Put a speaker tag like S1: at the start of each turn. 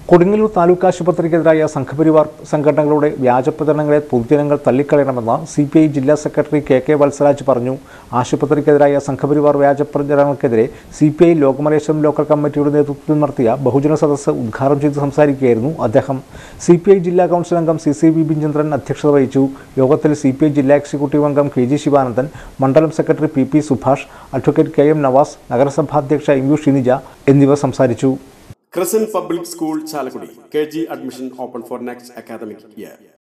S1: കൊടുങ്ങല്ലൂർ താലൂക്ക് ആശുപത്രിക്കെതിരായ സംഘപരിവാർ സംഘടനകളുടെ വ്യാജ പ്രചരണങ്ങളെ പൊതുജനങ്ങൾ തള്ളിക്കളയണമെന്ന് സി പി ഐ ജില്ലാ സെക്രട്ടറി കെ കെ വത്സരാജ് പറഞ്ഞു ആശുപത്രിക്കെതിരായ സംഘപരിവാർ വ്യാജ പ്രചരണങ്ങൾക്കെതിരെ C P I Lokamaleswaram local കമ്മിറ്റിയുടെ നേതൃത്വത്തിൽ നടത്തിയ ബഹുജന സദസ്സ് ഉദ്ഘാടനം ചെയ്ത് സംസാരിക്കുകയായിരുന്നു അദ്ദേഹം സി പി ഐ ജില്ലാ കൗൺസിൽ അംഗം സി സി വി ബിഞ്ചന്ദ്രൻ അധ്യക്ഷത വഹിച്ചു യോഗത്തിൽ സി പി ഐ ജില്ലാ എക്സിക്യൂട്ടീവ് അംഗം കെ ജി ശിവാനന്ദൻ മണ്ഡലം secretary P P Subhash advocate K M Navas നഗരസഭാധ്യക്ഷ എം യു ഷിനിജ എന്നിവർ സംസാരിച്ചു
S2: Crescent Public School, Chalakudi. KG admission open for next academic year.